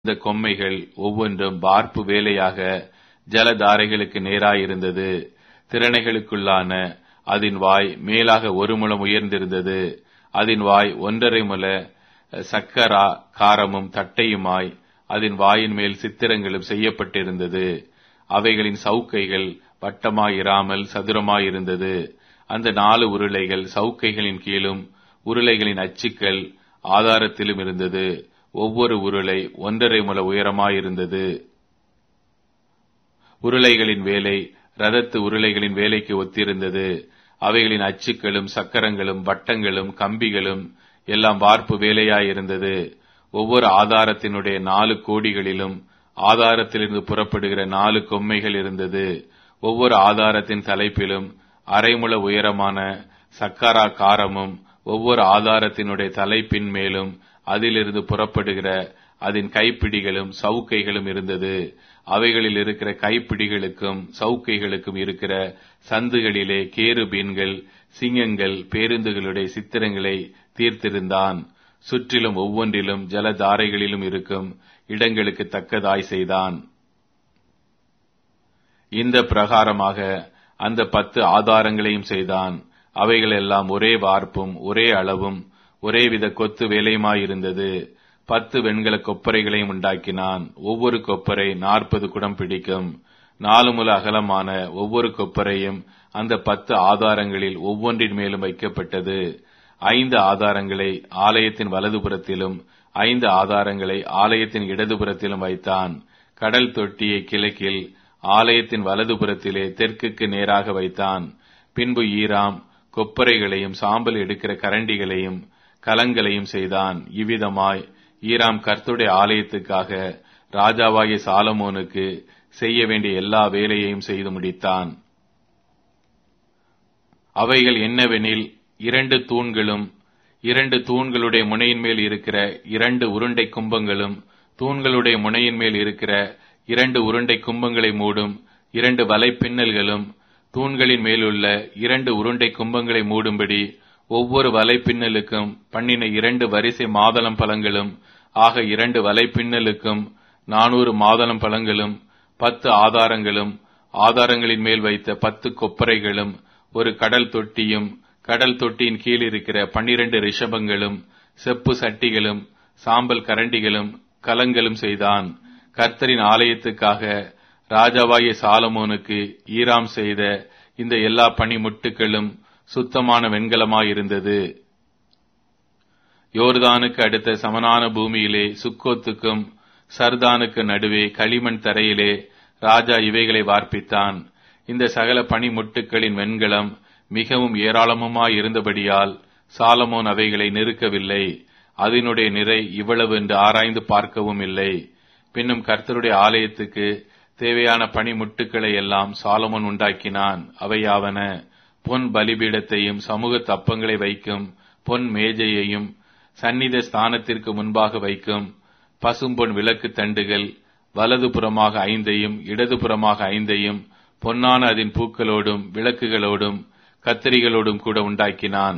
இந்த கொம்மைகள் ஒவ்வொன்றும் வார்ப்பு வேலையாக ஜலதாரைகளுக்கு நேராயிருந்தது திறனைகளுக்குள்ளான அதன் வாய் மேலாக ஒரு முழம் உயர்ந்திருந்தது அதன் வாய் ஒன்றரை முல சக்கரா காரமும் தட்டையுமாய் அதன் வாயின் மேல் சித்திரங்களும் செய்யப்பட்டிருந்தது அவைகளின் சவுக்கைகள் வட்டமாயிராமல் சதுரமாயிருந்தது அந்த நாலு உருளைகள் சவுக்கைகளின் கீழும் உருளைகளின் அச்சுக்கள் ஆதாரத்திலும் இருந்தது ஒவ்வொரு உருளை ஒன்றரை முல உயரமாயிருந்தது உருளைகளின் வேலை ரதத்து உருளைகளின் வேலைக்கு ஒத்திருந்தது அவைகளின் அச்சுக்களும் சக்கரங்களும் வட்டங்களும் கம்பிகளும் எல்லாம் வார்ப்பு வேலையாயிருந்தது ஒவ்வொரு ஆதாரத்தினுடைய நாலு கோடிகளிலும் ஆதாரத்திலிருந்து புறப்படுகிற நாலு கொம்மைகள் இருந்தது ஒவ்வொரு ஆதாரத்தின் தலைப்பிலும் அரைமுள உயரமான சக்கரா காரமும் ஒவ்வொரு ஆதாரத்தினுடைய தலைப்பின் மேலும் அதிலிருந்து புறப்படுகிற அதன் கைப்பிடிகளும் சவுக்கைகளும் இருந்தது அவைகளில் இருக்கிற கைப்பிடிகளுக்கும் சவுக்கைகளுக்கும் இருக்கிற சந்துகளிலே கேருபீன்கள் சிங்கங்கள் பேருந்துகளுடைய சித்திரங்களை தீர்த்திருந்தான் சுற்றிலும் ஒவ்வொன்றிலும் ஜலதாரைகளிலும் இருக்கும் இடங்களுக்கு தக்கதாய் செய்தான் இந்த பிரகாரமாக அந்த பத்து ஆதாரங்களையும் செய்தான் அவைகள் எல்லாம் ஒரே வார்ப்பும் ஒரே அளவும் ஒரேவித கொத்து வேலையுமாயிருந்தது பத்து வெண்கல கொப்பரைகளையும் உண்டாக்கினான் ஒவ்வொரு கொப்பரை நாற்பது குடம் பிடிக்கும் நாலு முல அகலமான ஒவ்வொரு கொப்பரையும் அந்த பத்து ஆதாரங்களில் ஒவ்வொன்றின் மேலும் வைக்கப்பட்டது ஐந்து ஆதாரங்களை ஆலயத்தின் வலதுபுறத்திலும் ஐந்து ஆதாரங்களை ஆலயத்தின் இடதுபுறத்திலும் வைத்தான் கடல் தொட்டியை கிழக்கில் ஆலயத்தின் வலதுபுறத்திலே தெற்குக்கு நேராக வைத்தான் பின்பு ஈராம் கொப்பரைகளையும் சாம்பல் எடுக்கிற கரண்டிகளையும் கலங்களையும் செய்தான் இவ்விதமாய் ஈராம் கர்த்துடைய ஆலயத்துக்காக ராஜாவாகிய சாலமோனுக்கு செய்ய வேண்டிய எல்லா வேலையையும் செய்து முடித்தான் அவைகள் என்னவெனில் இரண்டு தூண்களும் இரண்டு தூண்களுடைய முனையின் மேல் இருக்கிற இரண்டு உருண்டை கும்பங்களும் தூண்களுடைய முனையின் மேல் இருக்கிற இரண்டு உருண்டை கும்பங்களை மூடும் இரண்டு வலை பின்னல்களும் தூண்களின் மேலுள்ள இரண்டு உருண்டை கும்பங்களை மூடும்படி ஒவ்வொரு வலை பின்னலுக்கும் பண்ணின இரண்டு வரிசை மாதளம் பழங்களும் ஆக இரண்டு வலை பின்னலுக்கும் நானூறு மாதளம் பழங்களும் பத்து ஆதாரங்களும் ஆதாரங்களின் மேல் வைத்த பத்து கொப்பரைகளும் ஒரு கடல் தொட்டியும் கடல் தொட்டியின் கீழ் இருக்கிற பன்னிரண்டு ரிஷபங்களும் செப்பு சட்டிகளும் சாம்பல் கரண்டிகளும் கலங்களும் செய்தான் கர்த்தரின் ஆலயத்துக்காக ராஜாவாகிய சாலமோனுக்கு ஈராம் செய்த இந்த எல்லா பனிமுட்டுகளும் சுத்தமான வெண்கலமாயிருந்தது யோர்தானுக்கு அடுத்த சமனான பூமியிலே சுக்கோத்துக்கும் சர்தானுக்கு நடுவே களிமண் தரையிலே ராஜா இவைகளை வார்ப்பித்தான் இந்த சகல பனிமுட்டுக்களின் வெண்கலம் மிகவும் ஏராளமுமாய் இருந்தபடியால் சாலமோன் அவைகளை நெருக்கவில்லை அதனுடைய நிறை இவ்வளவு என்று ஆராய்ந்து பார்க்கவும் இல்லை பின்னும் கர்த்தருடைய ஆலயத்துக்கு தேவையான பனிமுட்டுக்களை எல்லாம் சாலமோன் உண்டாக்கினான் அவையாவன பொன் பலிபீடத்தையும் சமூக தப்பங்களை வைக்கும் பொன் மேஜையையும் சந்நித ஸ்தானத்திற்கு முன்பாக வைக்கும் பசும்பொன் விளக்கு தண்டுகள் வலது புறமாக ஐந்தையும் இடது புறமாக ஐந்தையும் பொன்னான அதன் பூக்களோடும் விளக்குகளோடும் கத்திரிகளோடும் கூட உண்டாக்கினான்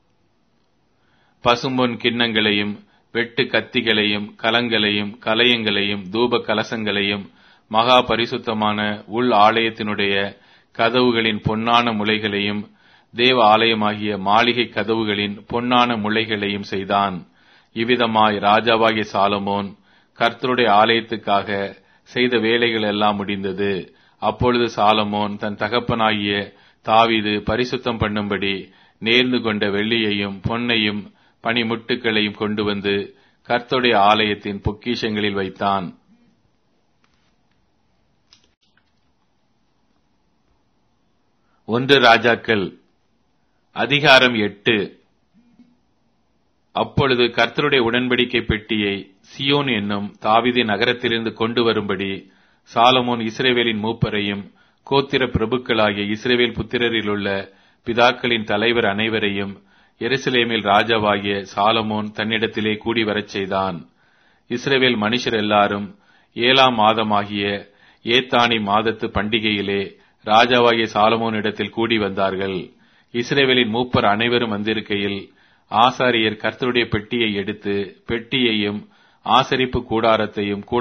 பசும்பொன் கிண்ணங்களையும் வெட்டு கத்திகளையும் கலங்களையும் கலயங்களையும் தூப கலசங்களையும் மகா பரிசுத்தமான உள் ஆலயத்தினுடைய கதவுகளின் பொன்னான முளைகளையும் தேவ ஆலயமாகிய மாளிகை கதவுகளின் பொன்னான முளைகளையும் செய்தான் இவ்விதமாய் ராஜாவாகிய சாலமோன் கர்த்தருடைய ஆலயத்துக்காக செய்த வேலைகள் எல்லாம் முடிந்தது அப்பொழுது சாலமோன் தன் தகப்பனாகிய தாவிது பரிசுத்தம் பண்ணும்படி நேர்ந்து கொண்ட வெள்ளியையும் பொன்னையும் பனிமுட்டுக்களையும் கொண்டு வந்து கர்த்தருடைய ஆலயத்தின் பொக்கிஷங்களில் வைத்தான் ஒன்று ராஜாக்கள் அதிகாரம் எட்டு அப்பொழுது கர்த்தருடைய உடன்படிக்கை பெட்டியை சியோன் என்னும் தாவிதி நகரத்திலிருந்து கொண்டு வரும்படி சாலமோன் இஸ்ரேவேலின் மூப்பரையும் கோத்திர பிரபுக்களாகிய இஸ்ரேவேல் புத்திரரில் உள்ள பிதாக்களின் தலைவர் அனைவரையும் எருசலேமில் ராஜாவாகிய சாலமோன் தன்னிடத்திலே கூடி வரச் செய்தான் இஸ்ரேவேல் மனுஷர் எல்லாரும் ஏழாம் மாதமாகிய ஏத்தானி மாதத்து பண்டிகையிலே ராஜாவாகிய சாலமோனிடத்தில் கூடி வந்தார்கள் இஸ்ரேவேலின் மூப்பர் அனைவரும் வந்திருக்கையில் ஆசாரியர் கர்த்தருடைய பெட்டியை எடுத்து பெட்டியையும் ஆசரிப்பு கூடாரத்தையும்